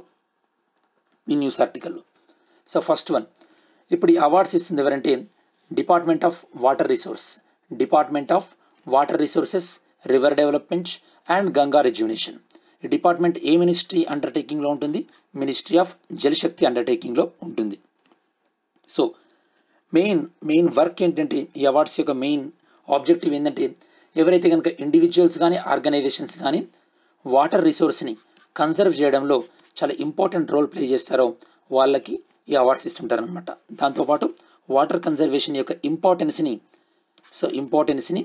ఈ న్యూస్ ఆర్టికల్లో సో ఫస్ట్ వన్ ఇప్పుడు ఈ అవార్డ్స్ ఇస్తుంది ఎవరంటే department of water resource department of water resources river development and Ganga rejuvenation ఈ డిపార్ట్మెంట్ ఏ మినిస్ట్రీ అండర్టేకింగ్లో ఉంటుంది మినిస్ట్రీ ఆఫ్ జలశక్తి అండర్టేకింగ్లో ఉంటుంది సో మెయిన్ మెయిన్ వర్క్ ఏంటంటే ఈ అవార్డ్స్ యొక్క మెయిన్ ఆబ్జెక్టివ్ ఏంటంటే ఎవరైతే కనుక ఇండివిజువల్స్ కానీ ఆర్గనైజేషన్స్ కానీ వాటర్ రిసోర్స్ని కన్సర్వ్ చేయడంలో చాలా ఇంపార్టెంట్ రోల్ ప్లే చేస్తారో వాళ్ళకి ఈ అవార్డ్స్ ఇస్తుంటారనమాట దాంతోపాటు వాటర్ కన్జర్వేషన్ యొక్క ఇంపార్టెన్స్ని సో ఇంపార్టెన్స్ని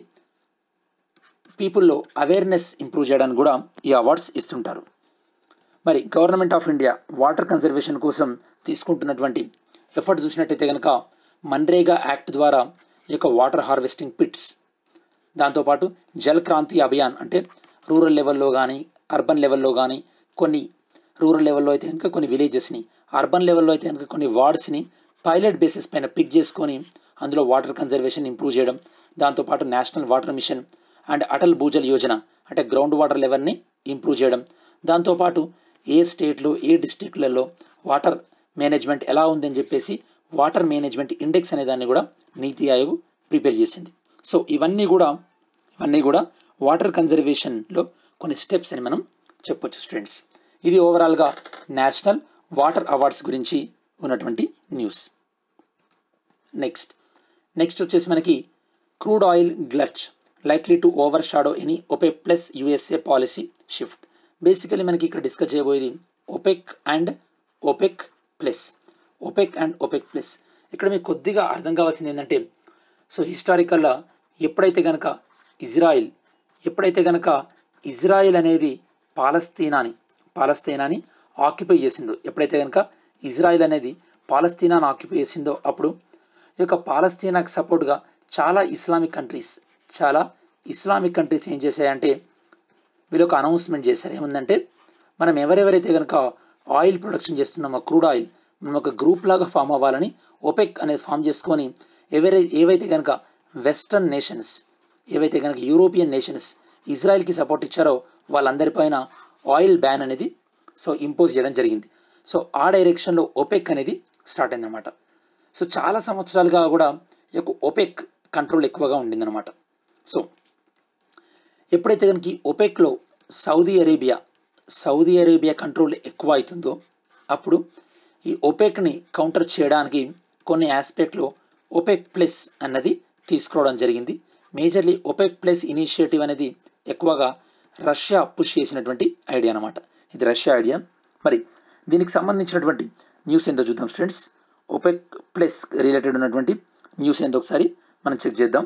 పీపుల్లో అవేర్నెస్ ఇంప్రూవ్ చేయడానికి కూడా ఈ అవార్డ్స్ ఇస్తుంటారు మరి government of India water conservation కోసం తీసుకుంటున్నటువంటి ఎఫర్ట్ చూసినట్టయితే కనుక మన్రేగా యాక్ట్ ద్వారా ఈ యొక్క వాటర్ హార్వెస్టింగ్ పిట్స్ దాంతోపాటు జల్ క్రాంతి అభియాన్ అంటే రూరల్ లెవెల్లో కానీ అర్బన్ లెవెల్లో కానీ కొన్ని రూరల్ లెవెల్లో అయితే కనుక కొన్ని విలేజెస్ని అర్బన్ లెవెల్లో అయితే కనుక కొన్ని వార్డ్స్ని పైలట్ బేసిస్ పైన పిక్ చేసుకొని అందులో వాటర్ కన్జర్వేషన్ ఇంప్రూవ్ చేయడం దాంతోపాటు national water mission and Atal Bhujal Yojana అంటే గ్రౌండ్ వాటర్ లెవెల్ని ఇంప్రూవ్ చేయడం దాంతోపాటు ఏ స్టేట్లో ఏ డిస్టిక్లలో వాటర్ మేనేజ్మెంట్ ఎలా ఉందని చెప్పేసి వాటర్ మేనేజ్మెంట్ ఇండెక్స్ అనే దాన్ని కూడా నీతి ఆయోగ్ ప్రిపేర్ చేసింది సో ఇవన్నీ కూడా ఇవన్నీ కూడా వాటర్ కన్జర్వేషన్లో కొన్ని స్టెప్స్ అని మనం చెప్పొచ్చు స్టూడెంట్స్ ఇది ఓవరాల్గా నేషనల్ వాటర్ అవార్డ్స్ గురించి ఉన్నటువంటి న్యూస్ నెక్స్ట్ నెక్స్ట్ వచ్చేసి మనకి crude oil glut likely to overshadow any OPEC plus USA policy shift basically మనకి ఇక్కడ డిస్కస్ చేయబోయేది OPEC and OPEC plus OPEC and OPEC plus ఇక్కడ మీకు కొద్దిగా అర్థం కావాల్సింది ఏంటంటే సో హిస్టారికల్గా ఎప్పుడైతే కనుక ఇజ్రాయిల్ ఎప్పుడైతే కనుక ఇజ్రాయిల్ అనేది పాలస్తీనాని పాలస్తీనాని ఆక్యుపై చేసిందో ఎప్పుడైతే కనుక ఇజ్రాయిల్ అనేది పాలస్తీనాను ఆక్యుపై చేసిందో అప్పుడు ఈ యొక్క పాలస్తీనాకి సపోర్ట్గా చాలా ఇస్లామిక్ కంట్రీస్ చాలా ఇస్లామిక్ కంట్రీస్ ఏం చేశాయంటే వీళ్ళు ఒక అనౌన్స్మెంట్ చేశారు ఏముందంటే మనం ఎవరెవరైతే కనుక ఆయిల్ ప్రొడక్షన్ చేస్తున్నామో క్రూడ్ ఆయిల్ మనం ఒక గ్రూప్ లాగా ఫామ్ అవ్వాలని ఓపెక్ అనేది ఫామ్ చేసుకొని ఎవరై ఏవైతే కనుక వెస్టర్న్ నేషన్స్ ఏవైతే కనుక యూరోపియన్ నేషన్స్ ఇజ్రాయెల్కి సపోర్ట్ ఇచ్చారో వాళ్ళందరిపైన ఆయిల్ బ్యాన్ అనేది సో ఇంపోజ్ చేయడం జరిగింది సో ఆ డైరెక్షన్లో ఓపెక్ అనేది స్టార్ట్ అయిందనమాట సో చాలా సంవత్సరాలుగా కూడా ఈ యొక్క ఓపెక్ కంట్రోల్ ఎక్కువగా ఉండిందనమాట సో ఎప్పుడైతే కనుక ఈ ఒపెక్లో Saudi Arabia Saudi Arabia control ఎక్కువ అవుతుందో అప్పుడు ఈ ఒపెక్ని కౌంటర్ చేయడానికి కొన్ని ఆస్పెక్ట్లో ఒపెక్ ప్లస్ అన్నది తీసుకురావడం జరిగింది మేజర్లీ ఒపెక్ ప్లస్ ఇనిషియేటివ్ అనేది ఎక్కువగా రష్యా పుష్ చేసినటువంటి ఐడియా అనమాట ఇది రష్యా ఐడియా మరి దీనికి సంబంధించినటువంటి న్యూస్ ఏంటో చూద్దాం స్టూడెంట్స్ ఒపెక్ ప్లస్ రిలేటెడ్ ఉన్నటువంటి న్యూస్ ఏంటో ఒకసారి మనం చెక్ చేద్దాం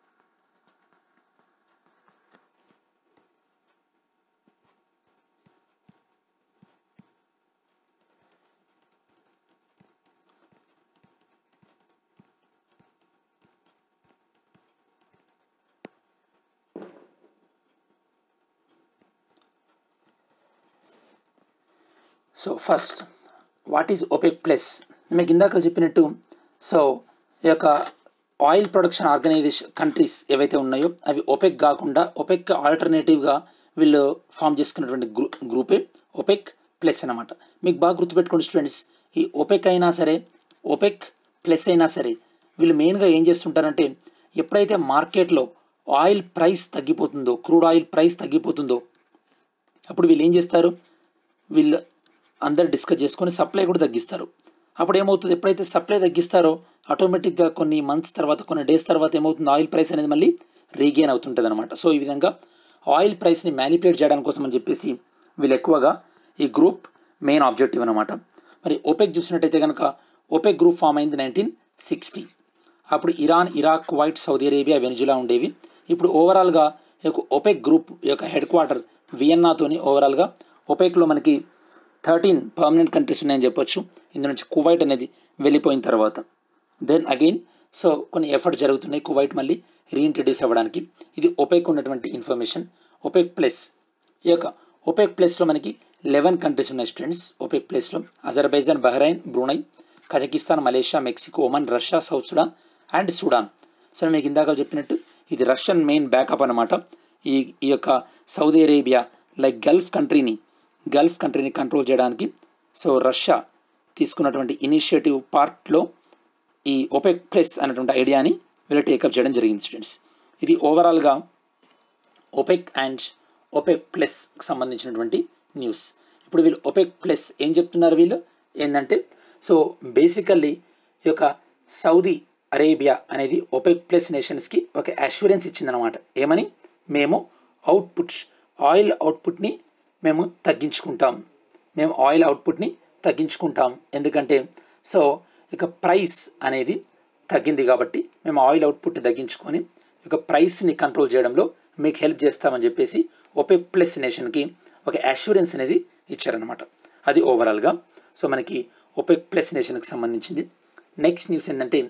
so first what is OPEC plus మీకు ఇందాక చెప్పినట్టు సో ఈ యొక్క ఆయిల్ ప్రొడక్షన్ ఆర్గనైజేషన్ కంట్రీస్ ఏవైతే ఉన్నాయో అవి ఒపెక్ కాకుండా ఒపెక్ ఆల్టర్నేటివ్గా వీళ్ళు ఫామ్ చేసుకున్నటువంటి గ్రూ గ్రూపే ఒపెక్ ప్లస్ అనమాట మీకు బాగా గుర్తుపెట్టుకోండి స్టూడెంట్స్ ఈ ఒపెక్ అయినా సరే ఒపెక్ ప్లస్ అయినా సరే వీళ్ళు మెయిన్గా ఏం చేస్తుంటారంటే ఎప్పుడైతే మార్కెట్లో ఆయిల్ ప్రైస్ తగ్గిపోతుందో క్రూడ్ ఆయిల్ ప్రైస్ తగ్గిపోతుందో అప్పుడు వీళ్ళు ఏం చేస్తారు వీళ్ళు అందరు డిస్కస్ చేసుకొని సప్లై కూడా తగ్గిస్తారు అప్పుడు ఏమవుతుంది ఎప్పుడైతే సప్లై తగ్గిస్తారో ఆటోమేటిక్గా కొన్ని మంత్స్ తర్వాత కొన్ని డేస్ తర్వాత ఏమవుతుంది ఆయిల్ ప్రైస్ అనేది మళ్ళీ రీగెయిన్ అవుతుంటుంది అనమాట సో ఈ విధంగా ఆయిల్ ప్రైస్ని మ్యానిపులేట్ చేయడానికి కోసం అని చెప్పేసి వీళ్ళు ఎక్కువగా ఈ గ్రూప్ మెయిన్ ఆబ్జెక్టివ్ అనమాట మరి ఓపెక్ చూసినట్టయితే కనుక ఓపెక్ గ్రూప్ ఫామ్ అయింది నైన్టీన్ సిక్స్టీ అప్పుడు Iran Iraq Kuwait Saudi Arabia Venezuela ఉండేవి ఇప్పుడు ఓవరాల్గా ఈ యొక్క ఒపెక్ గ్రూప్ యొక్క హెడ్ క్వార్టర్ వియన్నాతోని ఓవరాల్గా ఒపెక్లో మనకి థర్టీన్ పర్మనెంట్ కంట్రీస్ ఉన్నాయని చెప్పొచ్చు ఇందు నుంచి కువైట్ అనేది వెళ్ళిపోయిన తర్వాత దెన్ అగైన్ సో కొన్ని ఎఫర్ట్ జరుగుతున్నాయి కువైట్ మళ్ళీ రీఇంట్రడ్యూస్ అవ్వడానికి ఇది ఒపెక్ ఉన్నటువంటి ఇన్ఫర్మేషన్ ఒపెక్ ప్లస్ ఈ యొక్క ఒపెక్ ప్లస్లో మనకి లెవెన్ కంట్రీస్ ఉన్నాయి స్టూడెంట్స్ ఒపెక్ ప్లస్లో Azerbaijan Bahrain Brunei Kazakhstan Malaysia Mexico Oman Russia South Sudan and Sudan so నేను మీకు ఇందాక చెప్పినట్టు ఇది రష్యన్ మెయిన్ బ్యాకప్ అనమాట ఈ ఈ యొక్క సౌదీ అరేబియా లైక్ గల్ఫ్ కంట్రీని గల్ఫ్ కంట్రీని కంట్రోల్ చేయడానికి సో రష్యా తీసుకున్నటువంటి ఇనిషియేటివ్ పార్ట్లో ఈ ఒపెక్ ప్లస్ అనేటువంటి ఐడియాని వీళ్ళు టేకప్ చేయడం జరిగింది స్టూడెంట్స్ ఇది ఓవరాల్గా ఒపెక్ అండ్ ఒపెక్ ప్లస్కి సంబంధించినటువంటి న్యూస్ ఇప్పుడు వీళ్ళు ఒపెక్ ప్లస్ ఏం చెప్తున్నారు వీళ్ళు ఏంటంటే సో బేసికల్లీ ఈ యొక్క సౌదీ అరేబియా అనేది ఒపెక్ ప్లస్ నేషన్స్కి ఒక అష్యూరెన్స్ ఇచ్చిందనమాట ఏమని మేము అవుట్పుట్ ఆయిల్ అవుట్పుట్ని మేము తగ్గించుకుంటాం మేము ఆయిల్ అవుట్పుట్ని తగ్గించుకుంటాం ఎందుకంటే సో ఇక ప్రైస్ అనేది తగ్గింది కాబట్టి మేము ఆయిల్ అవుట్పుట్ని తగ్గించుకొని ఇక ప్రైస్ని కంట్రోల్ చేయడంలో మీకు హెల్ప్ చేస్తామని చెప్పేసి ఒపెక్ ప్లస్ నేషన్కి ఒక అష్యూరెన్స్ అనేది ఇచ్చారనమాట అది ఓవరాల్గా సో మనకి ఒపెక్ ప్లస్ నేషన్కి సంబంధించింది నెక్స్ట్ న్యూస్ ఏంటంటే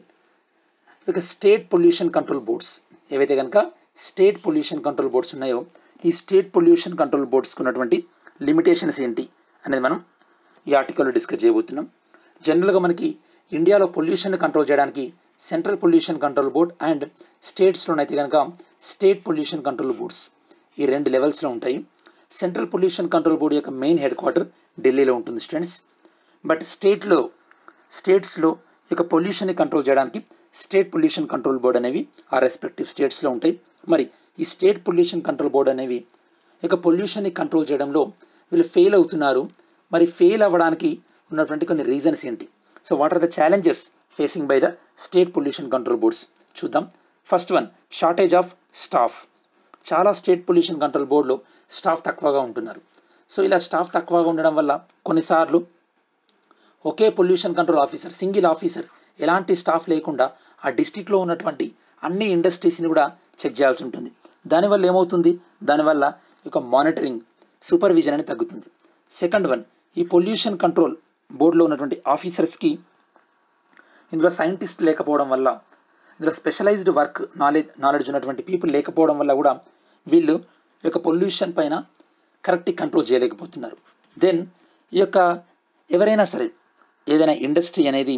ఇక స్టేట్ పొల్యూషన్ కంట్రోల్ బోర్డ్స్ ఏవైతే కనుక స్టేట్ పొల్యూషన్ కంట్రోల్ బోర్డ్స్ ఉన్నాయో ఈ స్టేట్ పొల్యూషన్ కంట్రోల్ బోర్డ్స్కి ఉన్నటువంటి లిమిటేషన్స్ ఏంటి అనేది మనం ఈ ఆర్టికల్లో డిస్కస్ చేయబోతున్నాం జనరల్గా మనకి ఇండియాలో పొల్యూషన్ కంట్రోల్ చేయడానికి central pollution control board and స్టేట్స్లోనైతే కనుక స్టేట్ పొల్యూషన్ కంట్రోల్ బోర్డ్స్ ఈ రెండు లెవెల్స్లో ఉంటాయి సెంట్రల్ పొల్యూషన్ కంట్రోల్ బోర్డ్ యొక్క మెయిన్ హెడ్ క్వార్టర్ ఢిల్లీలో ఉంటుంది స్టూడెంట్స్ బట్ స్టేట్లో స్టేట్స్లో ఇక పొల్యూషన్ని కంట్రోల్ చేయడానికి స్టేట్ పొల్యూషన్ కంట్రోల్ బోర్డ్ అనేవి ఆ రెస్పెక్టివ్ స్టేట్స్లో ఉంటాయి మరి ఈ స్టేట్ పొల్యూషన్ కంట్రోల్ బోర్డ్ అనేవి ఇక పొల్యూషన్ని కంట్రోల్ చేయడంలో వీళ్ళు ఫెయిల్ అవుతున్నారు మరి ఫెయిల్ అవ్వడానికి ఉన్నటువంటి కొన్ని రీజన్స్ ఏంటి so what are the challenges facing by the state pollution control boards చూద్దాం first one shortage of staff చాలా స్టేట్ పొల్యూషన్ కంట్రోల్ బోర్డులో స్టాఫ్ తక్కువగా ఉంటున్నారు సో ఇలా స్టాఫ్ తక్కువగా ఉండడం వల్ల కొన్నిసార్లు ఒకే pollution control officer single officer ఎలాంటి స్టాఫ్ లేకుండా ఆ డిస్టిక్లో ఉన్నటువంటి అన్ని ఇండస్ట్రీస్ని కూడా చెక్ చేయాల్సి ఉంటుంది దానివల్ల ఏమవుతుంది దానివల్ల ఇక మానిటరింగ్ సూపర్విజన్ అని తగ్గుతుంది సెకండ్ వన్ ఈ పొల్యూషన్ కంట్రోల్ బోర్డులో ఉన్నటువంటి ఆఫీసర్స్కి ఇందులో సైంటిస్ట్ లేకపోవడం వల్ల ఇందులో స్పెషలైజ్డ్ వర్క్ నాలెడ్జ్ నాలెడ్జ్ ఉన్నటువంటి పీపుల్ లేకపోవడం వల్ల కూడా వీళ్ళు ఈ యొక్క పొల్యూషన్ పైన కరెక్ట్ కంట్రోల్ చేయలేకపోతున్నారు దెన్ ఈ యొక్క ఎవరైనా సరే ఏదైనా ఇండస్ట్రీ అనేది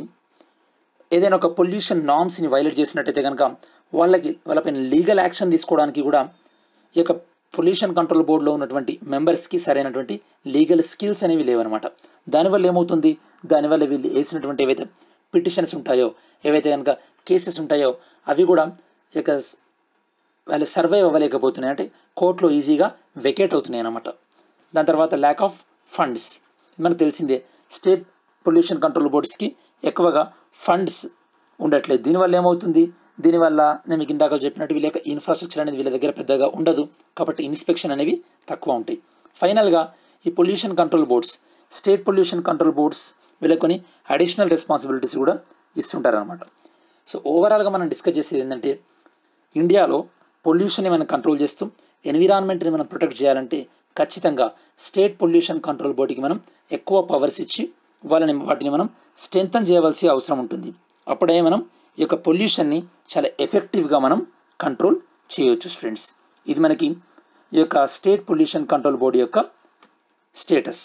ఏదైనా ఒక పొల్యూషన్ నామ్స్ని వైలేట్ చేసినట్టయితే కనుక వాళ్ళకి వాళ్ళపైన లీగల్ యాక్షన్ తీసుకోవడానికి కూడా ఈ యొక్క పొల్యూషన్ కంట్రోల్ బోర్డులో ఉన్నటువంటి మెంబర్స్కి సరైనటువంటి లీగల్ స్కిల్స్ అనేవి లేవన్నమాట దానివల్ల ఏమవుతుంది దానివల్ల వీళ్ళు వేసినటువంటి ఏవైతే పిటిషన్స్ ఉంటాయో ఏవైతే కనుక కేసెస్ ఉంటాయో అవి కూడా ఇక వాళ్ళు సర్వైవ్ అవ్వలేకపోతున్నాయి అంటే కోర్టులో ఈజీగా వెకేట్ అవుతున్నాయి అన్నమాట దాని తర్వాత ల్యాక్ ఆఫ్ ఫండ్స్ మనకు తెలిసిందే స్టేట్ పొల్యూషన్ కంట్రోల్ బోర్డ్స్కి ఎక్కువగా ఫండ్స్ ఉండట్లేదు దీనివల్ల ఏమవుతుంది దీనివల్ల నేను మీకు ఇందాక చెప్పినట్టు వీళ్ళ యొక్క ఇన్ఫ్రాస్ట్రక్చర్ అనేది వీళ్ళ దగ్గర పెద్దగా ఉండదు కాబట్టి ఇన్స్పెక్షన్ అనేవి తక్కువ ఉంటాయి ఫైనల్గా ఈ pollution control boards state pollution control boards వీళ్ళకి కొన్ని అడిషనల్ రెస్పాన్సిబిలిటీస్ కూడా ఇస్తుంటారనమాట సో ఓవరాల్గా మనం డిస్కస్ చేసేది ఏంటంటే ఇండియాలో పొల్యూషన్ని మనం కంట్రోల్ చేస్తూ ఎన్విరాన్మెంట్ని మనం ప్రొటెక్ట్ చేయాలంటే ఖచ్చితంగా స్టేట్ పొల్యూషన్ కంట్రోల్ బోర్డుకి మనం ఎక్కువ పవర్స్ ఇచ్చి వాళ్ళని వాటిని మనం స్ట్రెంథన్ చేయవలసి అవసరం ఉంటుంది అప్పుడే మనం ఈ యొక్క పొల్యూషన్ని చాలా ఎఫెక్టివ్గా మనం కంట్రోల్ చేయవచ్చు స్టూడెంట్స్ ఇది మనకి ఈ యొక్క స్టేట్ పొల్యూషన్ కంట్రోల్ బోర్డు యొక్క స్టేటస్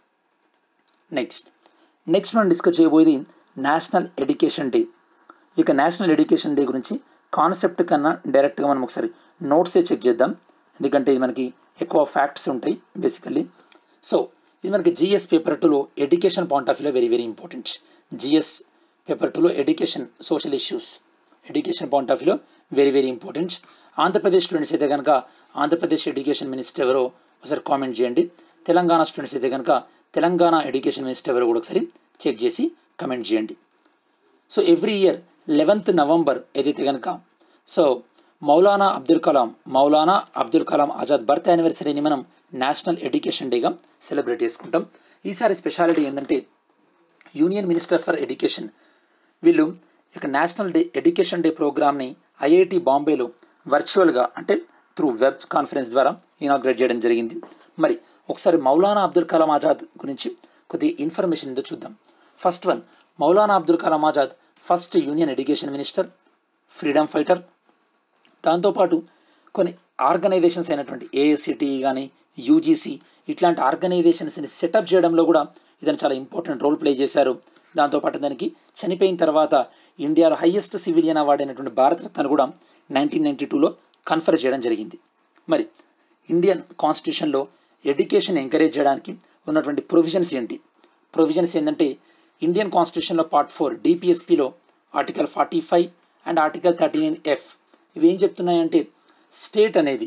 నెక్స్ట్ నెక్స్ట్ మనం డిస్కస్ చేయబోయేది నేషనల్ ఎడ్యుకేషన్ డే ఇక నేషనల్ ఎడ్యుకేషన్ డే గురించి కాన్సెప్ట్ కన్నా డైరెక్ట్గా మనం ఒకసారి నోట్సే చెక్ చేద్దాం ఎందుకంటే ఇది మనకి ఎక్కువ ఫ్యాక్ట్స్ ఉంటాయి బేసికల్లీ సో ఇది మనకి జిఎస్ పేపర్ టూలో ఎడ్యుకేషన్ పాయింట్ ఆఫ్ వ్యూలో very very important GS paper టూలో education social issues education point of వ్యూలో very very important Andhra Pradesh students అయితే కనుక ఆంధ్రప్రదేశ్ ఎడ్యుకేషన్ మినిస్టర్ ఎవరో ఒకసారి కామెంట్ చేయండి తెలంగాణ స్టూడెంట్స్ అయితే కనుక తెలంగాణ ఎడ్యుకేషన్ మినిస్టర్ ఎవరో కూడా ఒకసారి చెక్ చేసి కమెంట్ చేయండి so every year eleventh November ఏదైతే కనుక సో మౌలానా అబ్దుల్ కలాం మౌలానా అబ్దుల్ కలాం ఆజాద్ బర్త్ యానివర్సరీని మనం నేషనల్ ఎడ్యుకేషన్ డేగా సెలబ్రేట్ చేసుకుంటాం ఈసారి స్పెషాలిటీ ఏంటంటే యూనియన్ మినిస్టర్ ఫర్ ఎడ్యుకేషన్ వీళ్ళు ఇక నేషనల్ డే ఎడ్యుకేషన్ డే ప్రోగ్రామ్ని ఐఐటి బాంబేలో వర్చువల్గా అంటే త్రూ వెబ్ కాన్ఫరెన్స్ ద్వారా ఇనాగ్రేట్ చేయడం జరిగింది మరి ఒకసారి మౌలానా అబ్దుల్ కలాం ఆజాద్ గురించి కొద్ది ఇన్ఫర్మేషన్ ఏందో చూద్దాం first one Maulana Abdul Kalam Azad first union education minister freedom fighter దాంతోపాటు కొన్ని ఆర్గనైజేషన్స్ అయినటువంటి ఏఐసిటిఈ కానీ యూజీసీ ఇట్లాంటి ఆర్గనైజేషన్స్ని సెటప్ చేయడంలో కూడా ఇతను చాలా ఇంపార్టెంట్ రోల్ ప్లే చేశారు దాంతోపాటు దానికి చనిపోయిన తర్వాత ఇండియాలో హయ్యెస్ట్ సివిలియన్ అవార్డు అయినటువంటి భారతరత్న కూడా నైన్టీన్ నైంటీ టూలో కన్ఫర్ చేయడం జరిగింది మరి ఇండియన్ కాన్స్టిట్యూషన్లో ఎడ్యుకేషన్ ఎంకరేజ్ చేయడానికి ఉన్నటువంటి ప్రొవిజన్స్ ఏంటి ప్రొవిజన్స్ ఏంటంటే ఇండియన్ కాన్స్టిట్యూషన్లో పార్ట్ ఫోర్ డిపిఎస్పిలో article forty five and article thirty nine F ఇవి ఏం చెప్తున్నాయంటే స్టేట్ అనేది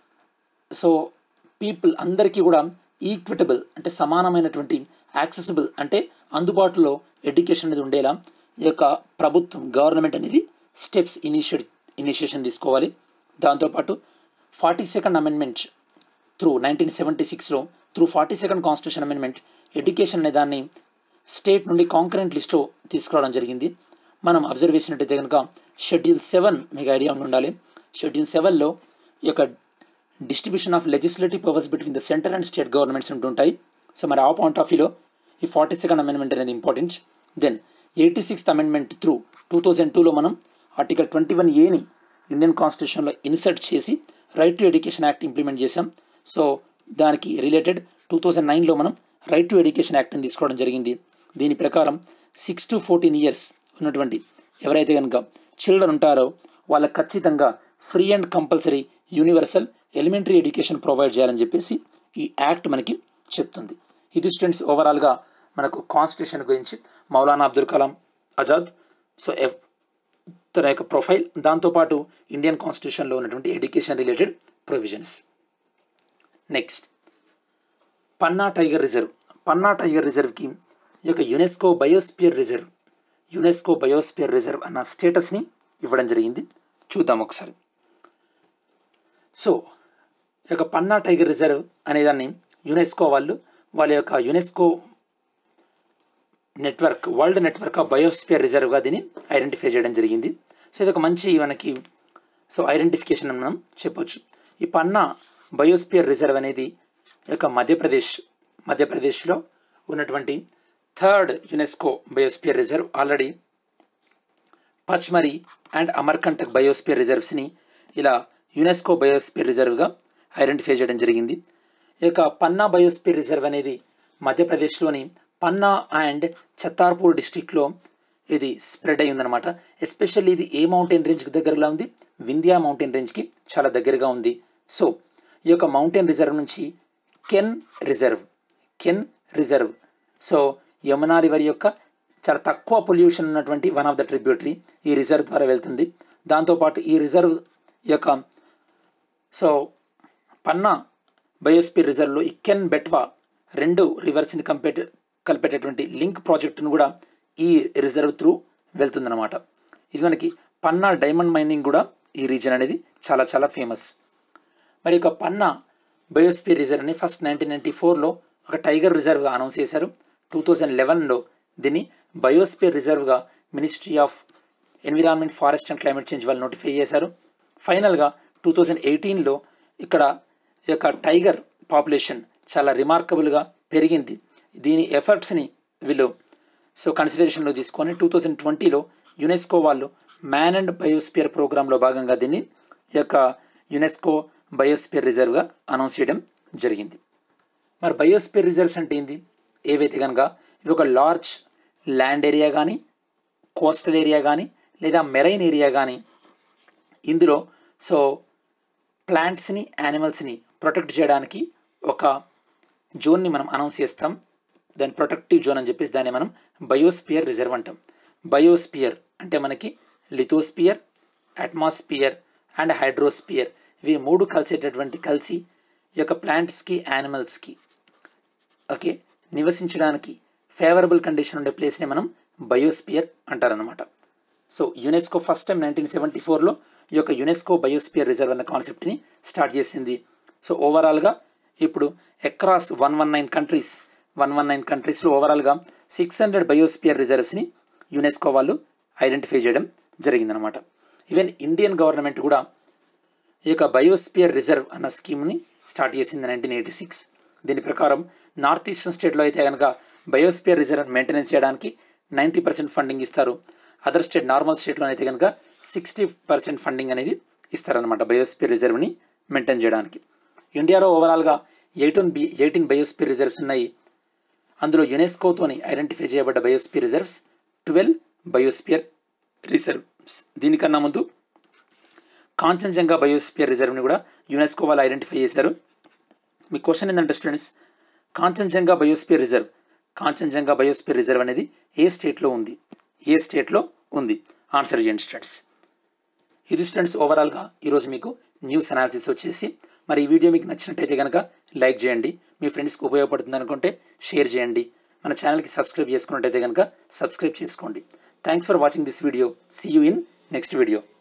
సో పీపుల్ అందరికీ కూడా ఈక్విటబుల్ అంటే సమానమైనటువంటి యాక్సెసిబుల్ అంటే అందుబాటులో ఎడ్యుకేషన్ అనేది ఉండేలా ఈ యొక్క ప్రభుత్వం గవర్నమెంట్ అనేది స్టెప్స్ ఇనిషియేట్ ఇనిషియేషన్ తీసుకోవాలి దాంతోపాటు forty second amendment through nineteen seventy సిక్స్లో through forty second constitution amendment education అనే దాన్ని స్టేట్ నుండి కాంకరెంట్ లిస్ట్లో తీసుకురావడం జరిగింది మనం అబ్జర్వ్ చేసినట్టయితే కనుక షెడ్యూల్ సెవెన్ మీకు ఐడియా ఉండి ఉండాలి షెడ్యూల్ సెవెన్లో ఈ యొక్క distribution of legislative powers between the centre and state governments ఉంటుంటాయి సో మరి ఆ పాయింట్ ఆఫ్ వ్యూలో ఈ ఫార్టీ సెకండ్ అమెండ్మెంట్ అనేది important then eighty sixth amendment through two thousand టూలో మనం ఆర్టికల్ ట్వంటీ వన్ ఏని ఇండియన్ కాన్స్టిట్యూషన్లో ఇన్సర్ట్ చేసి right to education act implement చేసాం సో దానికి రిలేటెడ్ టూ థౌజండ్ నైన్లో మనం రైట్ టు ఎడ్యుకేషన్ యాక్ట్ని తీసుకోవడం జరిగింది దీని ప్రకారం సిక్స్ టు ఫోర్టీన్ ఇయర్స్ ఉన్నటువంటి ఎవరైతే కనుక చిల్డ్రన్ ఉంటారో వాళ్ళకి ఖచ్చితంగా free and compulsory universal elementary education provide చేయాలని చెప్పేసి ఈ యాక్ట్ మనకి చెప్తుంది ఇది స్టూడెంట్స్ ఓవరాల్గా మనకు కాన్స్టిట్యూషన్ గురించి మౌలానా అబ్దుల్ కలాం ఆజాద్ సో ఎఫ్ తన యొక్క ప్రొఫైల్ దాంతోపాటు ఇండియన్ కాన్స్టిట్యూషన్లో ఉన్నటువంటి education related provisions next Panna tiger reserve Panna tiger రిజర్వ్కి ఈ యొక్క UNESCO biosphere reserve UNESCO biosphere reserve అన్న స్టేటస్ని ఇవ్వడం జరిగింది చూద్దాం ఒకసారి సో ఈ యొక్క పన్నా టైగర్ రిజర్వ్ అనేదాన్ని యునెస్కో వాళ్ళు వాళ్ళ యొక్క UNESCO network world network of biosphere రిజర్వ్గా దీన్ని ఐడెంటిఫై చేయడం జరిగింది సో ఇది ఒక మంచి మనకి సో ఐడెంటిఫికేషన్ అని మనం చెప్పొచ్చు ఈ పన్నా బయోస్పియర్ రిజర్వ్ అనేది ఈ యొక్క మధ్యప్రదేశ్ మధ్యప్రదేశ్లో ఉన్నటువంటి third UNESCO biosphere reserve already Pachmarhi and Amarkantak biosphere రిజర్వ్స్ని ఇలా యునెస్కో బయోస్పియర్ రిజర్వ్గా ఐడెంటిఫై చేయడం జరిగింది ఈ యొక్క పన్నా బయోస్పియర్ రిజర్వ్ అనేది మధ్యప్రదేశ్లోని పన్నా అండ్ ఛత్తార్పూర్ డిస్టిక్లో ఇది స్ప్రెడ్ అయి ఉందన్నమాట ఎస్పెషల్లీ ఇది ఏ మౌంటైన్ రేంజ్కి దగ్గరలో ఉంది వింధ్యా మౌంటైన్ రేంజ్కి చాలా దగ్గరగా ఉంది సో ఈ యొక్క మౌంటైన్ రిజర్వ్ నుంచి Ken reserve Ken reserve so Yamuna river యొక్క చాలా తక్కువ పొల్యూషన్ ఉన్నటువంటి వన్ ఆఫ్ ద ట్రిబ్యూటరీ ఈ రిజర్వ్ ద్వారా వెళ్తుంది దాంతోపాటు ఈ రిజర్వ్ యొక్క సో పన్నా బయోస్పియర్ రిజర్వ్లో ఈ కెన్ బెట్వా రెండు రివర్స్ని కంపేట్ కలిపేటటువంటి లింక్ ప్రాజెక్టును కూడా ఈ రిజర్వ్ త్రూ వెళ్తుందన్నమాట ఇది మనకి పన్నా డైమండ్ మైనింగ్ కూడా ఈ రీజన్ అనేది చాలా చాలా ఫేమస్ మరి ఒక పన్నా బయోస్పియర్ రిజర్వ్ని ఫస్ట్ నైన్టీన్ నైంటీ ఫోర్లో ఒక టైగర్ రిజర్వ్గా అనౌన్స్ చేశారు టూ థౌజండ్ లెవెన్లో దీన్ని బయోస్పియర్ రిజర్వ్గా ministry of environment forest and climate change వాళ్ళు నోటిఫై చేశారు ఫైనల్గా టూ థౌజండ్ ఎయిటీన్లో ఇక్కడ ఈ యొక్క టైగర్ పాపులేషన్ చాలా రిమార్కబుల్గా పెరిగింది దీని ఎఫర్ట్స్ని వీళ్ళు సో కన్సిడరేషన్లో తీసుకొని టూ థౌజండ్ ట్వంటీలో యునెస్కో వాళ్ళు మ్యాన్ అండ్ బయోస్పియర్ ప్రోగ్రాంలో భాగంగా దీన్ని ఈ యొక్క యునెస్కో బయోస్పియర్ రిజర్వ్గా అనౌన్స్ చేయడం జరిగింది మరి బయోస్పియర్ రిజర్వ్స్ అంటే ఏంది ఏవైతే కనుక ఇది ఒక లార్జ్ ల్యాండ్ ఏరియా కానీ కోస్టల్ ఏరియా కానీ లేదా మెరైన్ ఏరియా కానీ ఇందులో సో ప్లాంట్స్ని యానిమల్స్ని ప్రొటెక్ట్ చేయడానికి ఒక జోన్ని మనం అనౌన్స్ చేస్తాం దాని ప్రొటెక్టివ్ జోన్ అని చెప్పేసి దాన్ని మనం బయోస్పియర్ రిజర్వ్ అంటాం బయోస్పియర్ అంటే మనకి లిథోస్పియర్ అట్మాస్పియర్ అండ్ హైడ్రోస్పియర్ ఇవి మూడు కలిసేటటువంటి కలిసి ఈ యొక్క ప్లాంట్స్కి యానిమల్స్కి ఓకే నివసించడానికి ఫేవరబుల్ కండిషన్ ఉండే ప్లేస్ని మనం బయోస్పియర్ అంటారనమాట so UNESCO first time nineteen seventy ఫోర్లో ఈ యొక్క యునెస్కో బయోస్పియర్ రిజర్వ్ అన్న కాన్సెప్ట్ని స్టార్ట్ చేసింది సో ఓవరాల్గా ఇప్పుడు across one one nine countries one one nine కంట్రీస్లో ఓవరాల్గా సిక్స్ హండ్రెడ్ బయోస్పియర్ రిజర్వ్స్ని యునెస్కో వాళ్ళు ఐడెంటిఫై చేయడం జరిగిందనమాట ఈవెన్ ఇండియన్ గవర్నమెంట్ కూడా ఈ యొక్క బయోస్పియర్ రిజర్వ్ అన్న స్కీమ్ని స్టార్ట్ చేసింది నైన్టీన్ ఎయిటీ సిక్స్ దీని ప్రకారం నార్త్ ఈస్టర్న్ స్టేట్లో అయితే కనుక బయోస్పియర్ రిజర్వ్ మెయింటెనెన్స్ చేయడానికి నైంటీ పర్సెంట్ ఫండింగ్ ఇస్తారు అదర్ స్టేట్ నార్మల్ స్టేట్లో అయితే కనుక సిక్స్టీ పర్సెంట్ ఫండింగ్ అనేది ఇస్తారనమాట బయోస్పియర్ రిజర్వ్ని మెయింటైన్ చేయడానికి ఇండియాలో ఓవరాల్గా eighteen B eighteen biosphere reserves ఉన్నాయి అందులో యునెస్కోతోని ఐడెంటిఫై చేయబడ్డ biosphere reserves twelve biosphere reserves దీనికన్నా ముందు కాంచన్జంగా బయోస్పియర్ రిజర్వ్ని కూడా యునెస్కో వాళ్ళు ఐడెంటిఫై చేశారు మీ క్వశ్చన్ ఏంటంటే students Kanchenjunga biosphere reserve Kanchenjunga biosphere reserve అనేది ఏ స్టేట్లో ఉంది ఏ స్టేట్లో ఉంది ఆన్సర్ చేయండి స్టూడెంట్స్ ఇది స్టూడెంట్స్ ఓవరాల్గా ఈరోజు మీకు న్యూస్ అనాలిసిస్ వచ్చేసి మరి ఈ వీడియో మీకు నచ్చినట్టయితే కనుక లైక్ చేయండి మీ ఫ్రెండ్స్కి ఉపయోగపడుతుంది అనుకుంటే షేర్ చేయండి మన ఛానల్కి సబ్స్క్రైబ్ చేసుకున్నట్టయితే కనుక సబ్స్క్రైబ్ చేసుకోండి thanks for watching this video see you in next video